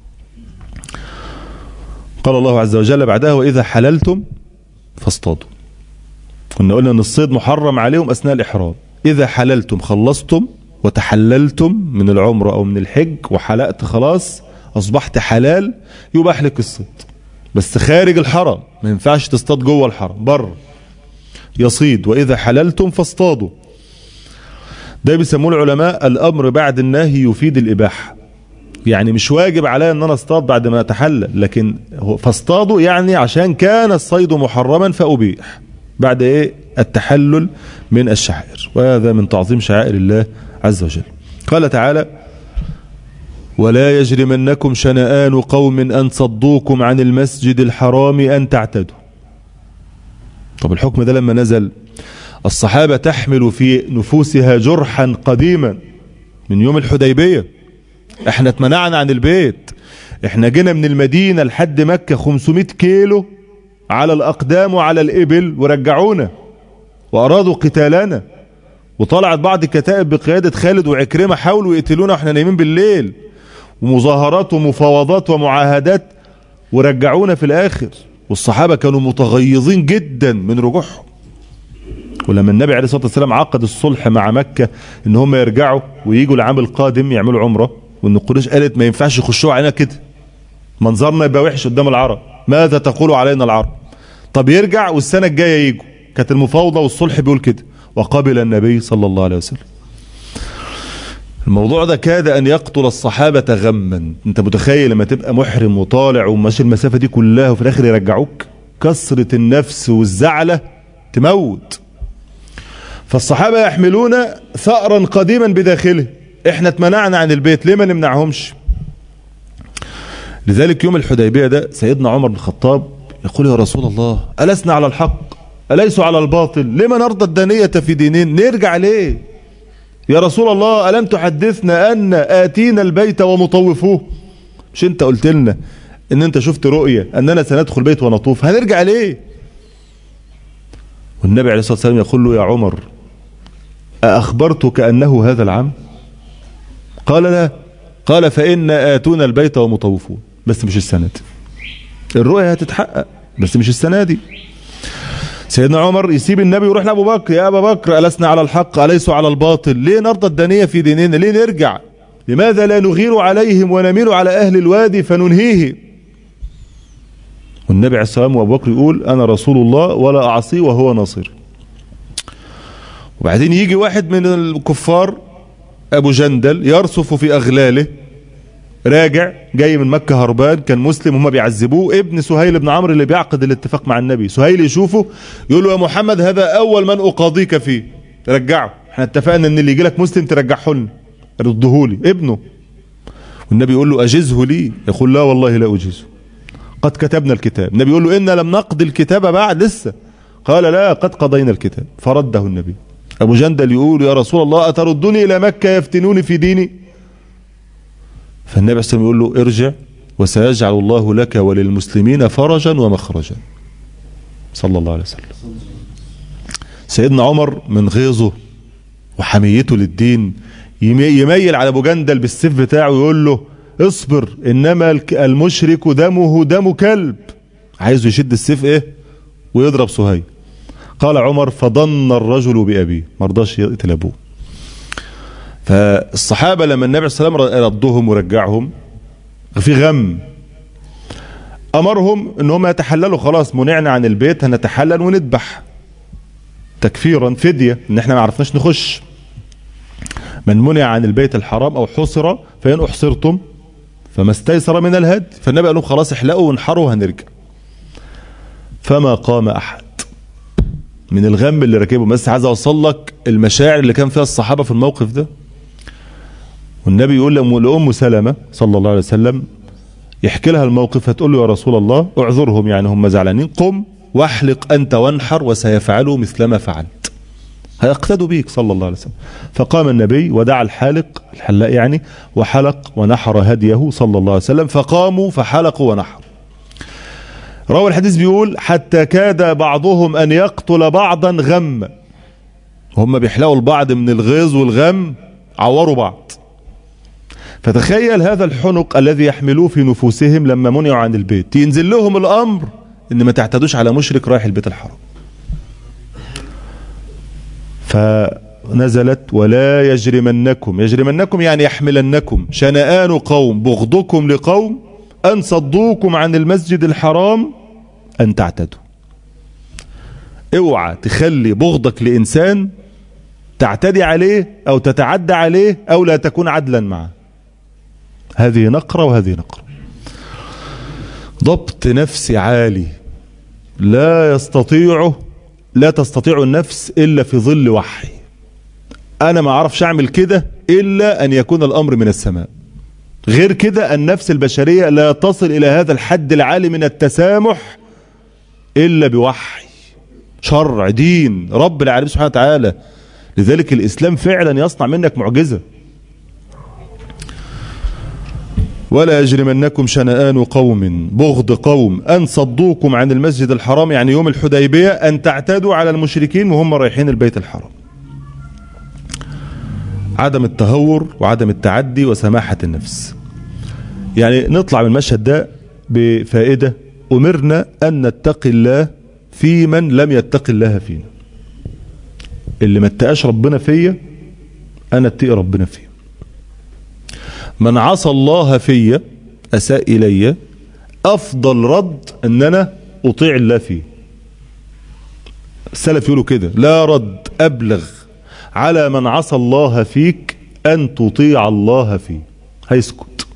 قال الله عز وجل بعدها وإذا حللتم فاصطادوا كنا قلنا أن الصيد محرم عليهم أثناء الإحرام إذا حللتم خلصتم وتحللتم من العمرة أو من الحج وحلقت خلاص أصبحت حلال يباح لك الصيد بس خارج الحرم ما ينفعش تصطاد جوه الحرم بره يصيد وإذا حللتم فاصطادوا ده بيسموه العلماء الأمر بعد النهي يفيد الإباحة يعني مش واجب عليا ان انا اصطاد بعد ما اتحلل لكن فاصطادوا يعني عشان كان الصيد محرما فأبيح بعد ايه التحلل من الشعائر وهذا من تعظيم شعائر الله عز وجل قال تعالى ولا يجرمنكم شنآن قوم أن صدوكم عن المسجد الحرام أن تعتدوا طب الحكم ده لما نزل الصحابة تحمل في نفوسها جرحا قديما من يوم الحديبية احنا اتمنعنا عن البيت احنا جينا من المدينة لحد مكة 500 كيلو على الأقدام وعلى الإبل ورجعونا وأرادوا قتالنا وطلعت بعض الكتائب بقيادة خالد وعكرمة حاولوا يقتلونا واحنا نايمين بالليل ومظاهرات ومفاوضات ومعاهدات ورجعونا في الآخر والصحابة كانوا متغيظين جدا من رجوعهم ولما النبي عليه الصلاة والسلام عقد الصلح مع مكة ان هم يرجعوا ويجوا العام القادم يعملوا عمرة وان قريش قالت ما ينفعش يخشوا علينا كده منظرنا يبقى وحش قدام العرب ماذا تقول علينا العرب طب يرجع والسنة الجاية يجوا كانت المفاوضة والصلح بيقول كده وقبل النبي صلى الله عليه وسلم الموضوع ده كاد أن يقتل الصحابة غما انت متخيل لما تبقى محرم وطالع وماشي المسافة دي كلها وفي الآخر يرجعوك كسرة النفس والزعلة تموت فالصحابة يحملون ثأرا قديما بداخله احنا اتمنعنا عن البيت ليه ما نمنعهمش لذلك يوم الحديبية ده سيدنا عمر بن الخطاب يقول يا رسول الله ألسنا على الحق أليسوا على الباطل لما نرضى الدنية في دينين نرجع ليه يا رسول الله ألم تحدثنا أن آتينا البيت ومطوفوه مش انت قلت لنا ان انت شفت رؤية اننا سندخل بيت ونطوف هنرجع ليه والنبي عليه الصلاة والسلام يقول له يا عمر أأخبرتك أنه هذا العام قال لا قال فإن آتون البيت ومطوفون بس مش السنة دي الرؤية هتتحقق بس مش السنة دي سيدنا عمر يسيب النبي ويروح لأبو بكر يا أبا بكر ألسنا على الحق أليسوا على الباطل ليه نرضى الدنية في ديننا ليه نرجع لماذا لا نغير عليهم ونميل على أهل الوادي فننهيه والنبي عليه الصلاة والسلام وأبو بكر يقول أنا رسول الله ولا أعصي وهو ناصر وبعدين يجي واحد من الكفار أبو جندل يرصف في أغلاله راجع جاي من مكة هربان كان مسلم هما بيعذبوه ابن سهيل بن عمرو اللي بيعقد الاتفاق مع النبي سهيل يشوفه يقول له يا محمد هذا أول من أقاضيك فيه رجعه احنا اتفقنا ان اللي يجي لك مسلم ترجعه لنا ردهولي ابنه والنبي يقول له أجزه لي يقول لا والله لا أجزه قد كتبنا الكتاب النبي يقول له إن لم نقضي الكتاب بعد لسه قال لا قد قضينا الكتاب فرده النبي أبو جندل يقول يا رسول الله أتردني إلى مكة يفتنوني في ديني فالنبي عليه الصلاة يقول له ارجع وسيجعل الله لك وللمسلمين فرجا ومخرجا صلى الله عليه وسلم سيدنا عمر من غيظه وحميته للدين يميل على ابو جندل بالسيف بتاعه ويقول له اصبر انما المشرك دمه دم كلب عايزه يشد السيف ايه ويضرب سهيل قال عمر فضن الرجل بأبيه ما رضاش يقتل أبوه فالصحابة لما النبي صلى الله عليه وسلم ردهم ورجعهم في غم أمرهم ان هم يتحللوا خلاص منعنا عن البيت هنتحلل وندبح تكفيرا فدية ان احنا ما عرفناش نخش من منع عن البيت الحرام او حصر فإن أحصرتم فما استيسر من الهدي فالنبي قال لهم خلاص احلقوا وانحروا وهنرجع فما قام أحد من الغم اللي راكبه بس عايز اوصل لك المشاعر اللي كان فيها الصحابه في الموقف ده والنبي يقول لام سلمة صلى الله عليه وسلم يحكي لها الموقف هتقول له يا رسول الله اعذرهم يعني هم زعلانين قم واحلق انت وانحر وسيفعلوا مثلما فعلت هيقتدوا بيك صلى الله عليه وسلم فقام النبي ودعا الحالق الحلاق يعني وحلق ونحر هديه صلى الله عليه وسلم فقاموا فحلقوا ونحروا روى الحديث بيقول حتى كاد بعضهم أن يقتل بعضا غم هم بيحلقوا البعض من الغيظ والغم عوروا بعض فتخيل هذا الحنق الذي يحملوه في نفوسهم لما منعوا عن البيت ينزل لهم الأمر ان ما تعتدوش على مشرك رايح البيت الحرام فنزلت ولا يجرمنكم يجرمنكم يعني يحملنكم شنآن قوم بغضكم لقوم أن صدوكم عن المسجد الحرام أن تعتدوا اوعى تخلي بغضك لإنسان تعتدي عليه أو تتعدى عليه أو لا تكون عدلا معه هذه نقرة وهذه نقرة ضبط نفس عالي لا يستطيعه لا تستطيع النفس إلا في ظل وحي أنا ما أعرفش أعمل كده إلا أن يكون الأمر من السماء غير كده النفس البشرية لا تصل إلى هذا الحد العالي من التسامح إلا بوحي شرع دين رب العالمين سبحانه وتعالى لذلك الإسلام فعلا يصنع منك معجزة ولا يجرمنكم شنآن قوم بغض قوم أن صدوكم عن المسجد الحرام يعني يوم الحديبية أن تعتدوا على المشركين وهم رايحين البيت الحرام عدم التهور وعدم التعدي وسماحة النفس يعني نطلع من المشهد ده بفائدة أمرنا أن نتقي الله في من لم يتقي الله فينا اللي ما اتقاش ربنا فيا أنا اتقي ربنا فيه من عصى الله فيا أساء إلي أفضل رد أن أنا أطيع الله فيه السلف يقولوا كده لا رد أبلغ على من عصى الله فيك أن تطيع الله فيه هيسكت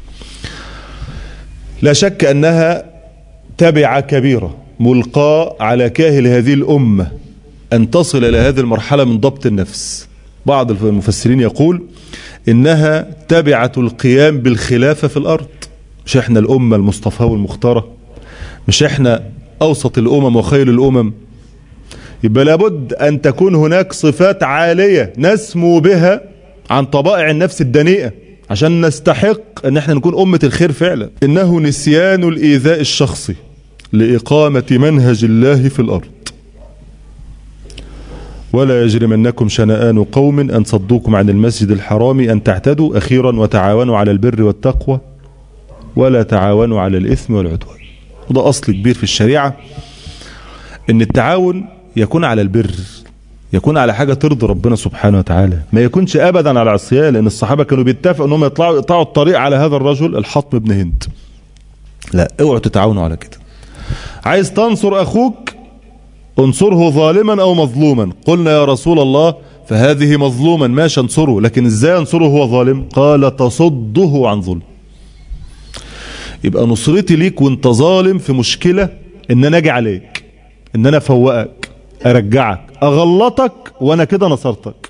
لا شك أنها تبعة كبيرة ملقاة على كاهل هذه الأمة أن تصل إلى هذه المرحلة من ضبط النفس بعض المفسرين يقول إنها تبعة القيام بالخلافة في الأرض مش إحنا الأمة المصطفى والمختارة مش إحنا أوسط الأمم وخير الأمم يبقى لابد أن تكون هناك صفات عالية نسمو بها عن طبائع النفس الدنيئة عشان نستحق أن احنا نكون أمة الخير فعلا إنه نسيان الإيذاء الشخصي لإقامة منهج الله في الأرض ولا يجرمنكم شنآن قوم أن صدوكم عن المسجد الحرام أن تعتدوا أخيرا وتعاونوا على البر والتقوى ولا تعاونوا على الإثم والعدوان وده أصل كبير في الشريعة ان التعاون يكون على البر يكون على حاجة ترضي ربنا سبحانه وتعالى ما يكونش أبدا على عصيان لأن الصحابة كانوا بيتفقوا أنهم يطلعوا يقطعوا الطريق على هذا الرجل الحطم بن هند لا اوعوا تتعاونوا على كده عايز تنصر أخوك انصره ظالما أو مظلوما قلنا يا رسول الله فهذه مظلوما ماشي انصره لكن ازاي انصره هو ظالم قال تصده عن ظلم يبقى نصرتي ليك وانت ظالم في مشكلة ان انا اجي عليك ان انا افوقك ارجعك اغلطك وانا كده نصرتك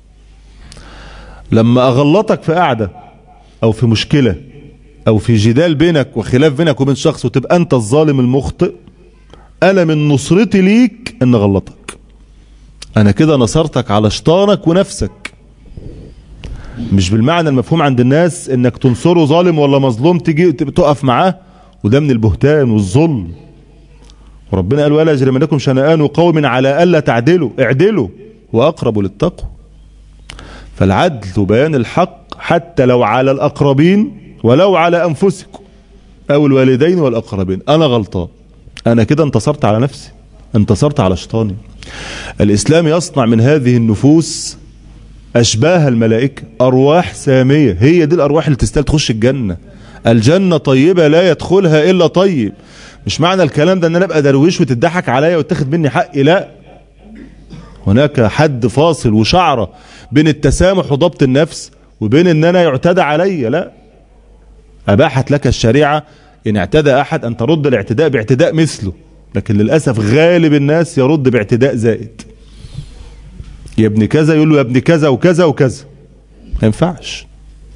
لما اغلطك في قعدة او في مشكلة او في جدال بينك وخلاف بينك وبين شخص وتبقى انت الظالم المخطئ انا من نصرتي ليك ان اغلطك انا كده نصرتك على شيطانك ونفسك مش بالمعنى المفهوم عند الناس انك تنصره ظالم ولا مظلوم تيجي تقف معاه وده من البهتان والظلم وربنا قال ولا يجرمنكم شنآن قوم على الا تعدلوا اعدلوا واقرب للتقوى فالعدل وبيان الحق حتى لو على الاقربين ولو على انفسكم او الوالدين والاقربين انا غلطان انا كده انتصرت على نفسي انتصرت على شيطاني الاسلام يصنع من هذه النفوس اشباه الملائكة ارواح سامية هي دي الارواح اللي تستاهل تخش الجنة الجنة طيبة لا يدخلها الا طيب مش معنى الكلام ده ان انا ابقى درويش وتضحك عليا وتاخد مني حقي لا هناك حد فاصل وشعرة بين التسامح وضبط النفس وبين ان انا يعتدى علي لا اباحت لك الشريعة ان اعتدى احد ان ترد الاعتداء باعتداء مثله لكن للأسف غالب الناس يرد باعتداء زائد يا ابن كذا يقول له يا ابن كذا وكذا وكذا ما ينفعش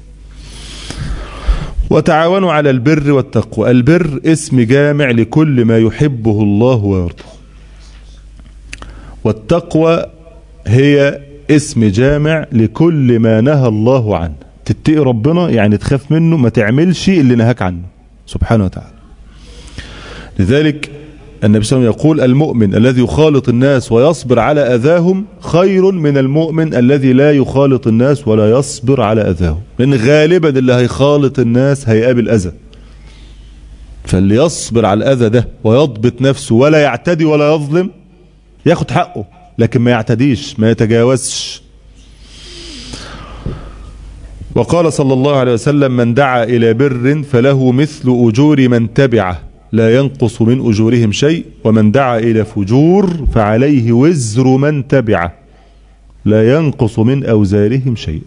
وتعاونوا على البر والتقوى البر اسم جامع لكل ما يحبه الله ويرضاه والتقوى هي اسم جامع لكل ما نهى الله عنه تتقي ربنا يعني تخاف منه ما تعملش اللي نهاك عنه سبحانه وتعالى لذلك النبي صلى الله عليه وسلم يقول المؤمن الذي يخالط الناس ويصبر على أذاهم خير من المؤمن الذي لا يخالط الناس ولا يصبر على أذاهم لأن غالبا اللي هيخالط الناس هيقابل أذى فاللي يصبر على الأذى ده ويضبط نفسه ولا يعتدي ولا يظلم ياخد حقه لكن ما يعتديش ما يتجاوزش وقال صلى الله عليه وسلم من دعا إلى بر فله مثل أجور من تبعه لا ينقص من أجورهم شيء ومن دعا إلى فجور فعليه وزر من تبعه لا ينقص من أوزارهم شيء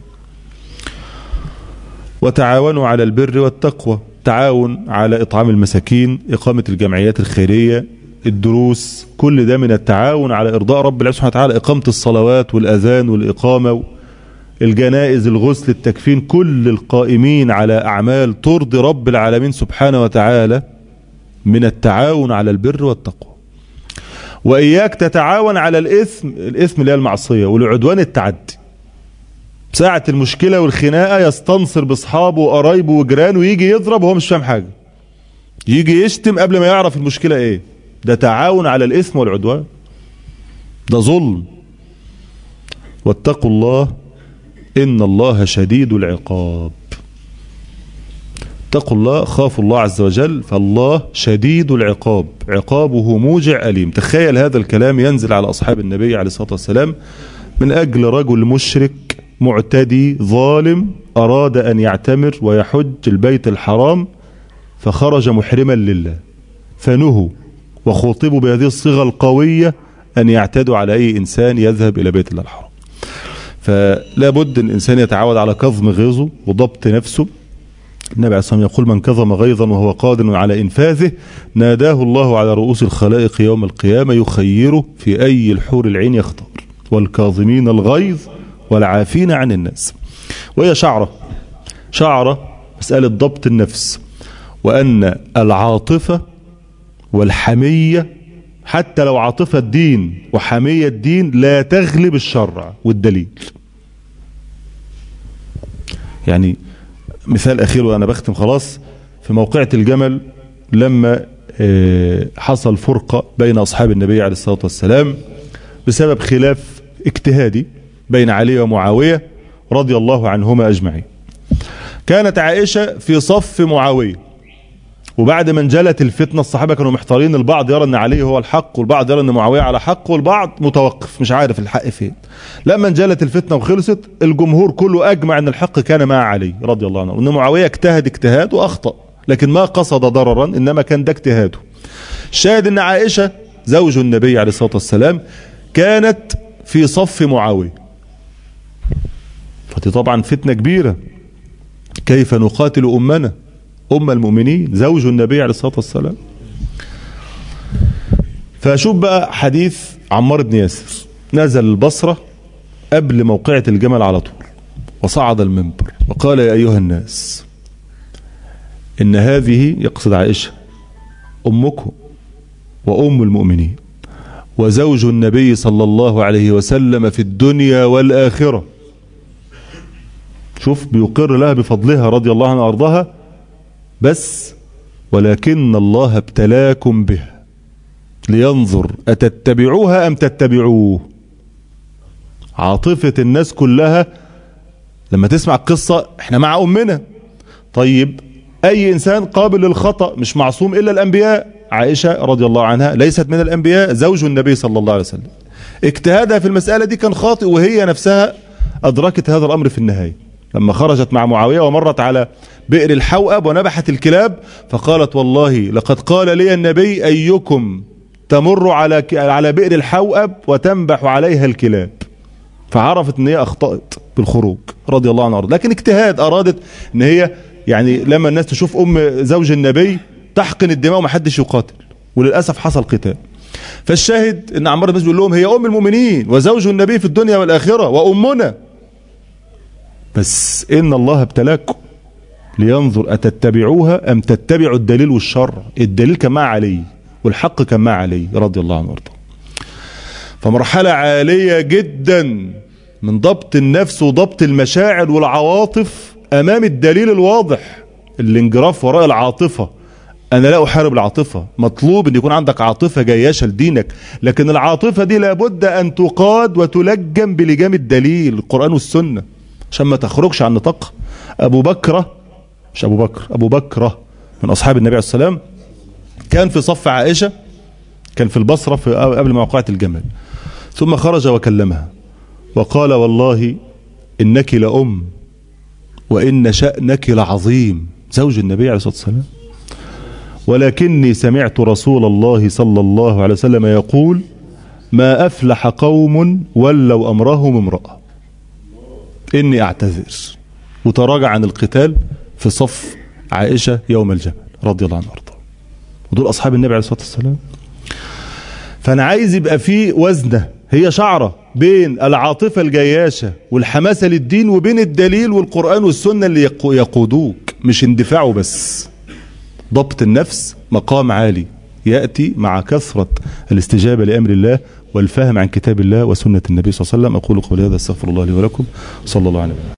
وتعاونوا على البر والتقوى تعاون على إطعام المساكين إقامة الجمعيات الخيرية الدروس كل ده من التعاون على إرضاء رب العالمين سبحانه وتعالى إقامة الصلوات والأذان والإقامة الجنائز الغسل التكفين كل القائمين على أعمال ترضي رب العالمين سبحانه وتعالى من التعاون على البر والتقوى وإياك تتعاون على الإثم الإثم اللي هي المعصية والعدوان التعدي ساعة المشكلة والخناقة يستنصر بأصحابه وقرايبه وجيرانه ويجي يضرب وهو مش فاهم حاجة يجي يشتم قبل ما يعرف المشكلة ايه ده تعاون على الإثم والعدوان ده ظلم واتقوا الله إن الله شديد العقاب اتقوا الله خافوا الله عز وجل فالله شديد العقاب عقابه موجع أليم تخيل هذا الكلام ينزل على أصحاب النبي عليه الصلاة والسلام من أجل رجل مشرك معتدي ظالم أراد أن يعتمر ويحج البيت الحرام فخرج محرما لله فنهوا وخوطبوا بهذه الصيغة القوية أن يعتدوا على أي إنسان يذهب إلى بيت الله الحرام فلا بد أن الإنسان يتعود على كظم غيظه وضبط نفسه النبي عليه الصلاة والسلام يقول من كظم غيظا وهو قادر على إنفاذه ناداه الله على رؤوس الخلائق يوم القيامة يخيره في أي الحور العين يختار والكاظمين الغيظ والعافين عن الناس وهي شعرة شعرة مسألة ضبط النفس وأن العاطفة والحمية حتى لو عاطفة الدين وحمية الدين لا تغلب الشرع والدليل يعني مثال أخير وأنا بختم خلاص في موقعة الجمل لما حصل فرقة بين أصحاب النبي عليه الصلاة والسلام بسبب خلاف اجتهادي بين علي ومعاوية رضي الله عنهما أجمعين كانت عائشة في صف معاوية وبعد ما انجلت الفتنة الصحابة كانوا محتارين البعض يرى ان علي هو الحق والبعض يرى ان معاوية على حق والبعض متوقف مش عارف الحق فين لما انجلت الفتنة وخلصت الجمهور كله اجمع ان الحق كان مع علي رضي الله عنه وان معاوية اجتهد اجتهاد واخطأ لكن ما قصد ضررا انما كان ده اجتهاده شاهد ان عائشة زوج النبي عليه الصلاة والسلام كانت في صف معاوية فدي طبعا فتنة كبيرة كيف نقاتل أمنا أم المؤمنين زوج النبي عليه الصلاة والسلام فأشوف بقى حديث عمار بن ياسر نزل البصرة قبل موقعة الجمل على طول وصعد المنبر وقال يا أيها الناس إن هذه يقصد عائشة أمكم وأم المؤمنين وزوج النبي صلى الله عليه وسلم في الدنيا والآخرة شوف بيقر لها بفضلها رضي الله عنها وأرضها بس ولكن الله ابتلاكم بها لينظر أتتبعوها أم تتبعوه عاطفة الناس كلها لما تسمع القصة احنا مع أمنا طيب أي إنسان قابل للخطأ مش معصوم إلا الأنبياء عائشة رضي الله عنها ليست من الأنبياء زوج النبي صلى الله عليه وسلم اجتهادها في المسألة دي كان خاطئ وهي نفسها أدركت هذا الأمر في النهاية لما خرجت مع معاوية ومرت على بئر الحوأب ونبحت الكلاب فقالت والله لقد قال لي النبي أيكم تمر على على بئر الحوأب وتنبح عليها الكلاب فعرفت ان هي اخطأت بالخروج رضي الله عنها لكن اجتهاد ارادت ان هي يعني لما الناس تشوف ام زوج النبي تحقن الدماء ومحدش يقاتل وللاسف حصل قتال فالشاهد ان عمار بن بيقول لهم هي ام المؤمنين وزوج النبي في الدنيا والاخره وامنا بس ان الله ابتلاكم لينظر اتتبعوها ام تتبعوا الدليل والشر الدليل كان مع علي والحق كان مع علي رضي الله عنه وارضاه فمرحلة عالية جدا من ضبط النفس وضبط المشاعر والعواطف امام الدليل الواضح الانجراف وراء العاطفة انا لا احارب العاطفة مطلوب ان يكون عندك عاطفة جياشة لدينك لكن العاطفة دي لابد ان تقاد وتلجم بلجام الدليل القرآن والسنة عشان ما تخرجش عن نطاق ابو بكرة مش ابو بكر ابو بكرة من اصحاب النبي عليه السلام كان في صف عائشة كان في البصرة في قبل موقعة الجمل ثم خرج وكلمها وقال والله إنك لأم وإن شأنك لعظيم زوج النبي عليه الصلاة والسلام ولكني سمعت رسول الله صلى الله عليه وسلم يقول ما أفلح قوم ولوا أمرهم امرأة إني أعتذر وتراجع عن القتال في صف عائشة يوم الجمل رضي الله عنه وارضاه ودول أصحاب النبي عليه الصلاة والسلام فأنا عايز يبقى في وزنة هي شعرة بين العاطفة الجياشة والحماسة للدين وبين الدليل والقرآن والسنة اللي يقودوك مش اندفاعه بس ضبط النفس مقام عالي يأتي مع كثرة الاستجابة لأمر الله والفهم عن كتاب الله وسنة النبي صلى الله عليه وسلم أقول قولي هذا استغفر الله لي ولكم صلى الله عليه وسلم